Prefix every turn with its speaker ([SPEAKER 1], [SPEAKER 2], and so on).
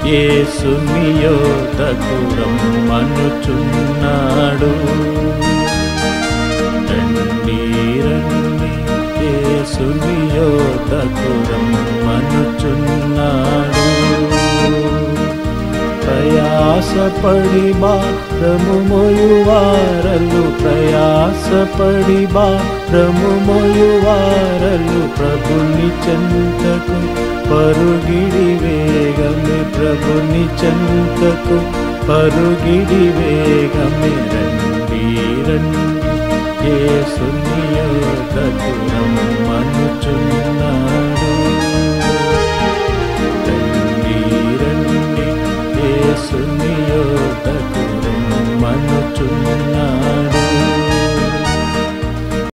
[SPEAKER 1] యేసుని యోధకు రమ్మనుచున్నాడు రండి రండి యేసుని యోధకు రమ్మనుచున్నాడు ప్రయాసపడి భారము మోయువారలు ప్రయాసపడి భారము మోయువారలు ప్రభుని చెంతకు పరుగిడి వేగమే ప్రభుని చెంతకు పరుగిడి వేగమే రండి రండి యేసుని యోధకు రమ్మనుచున్నాడు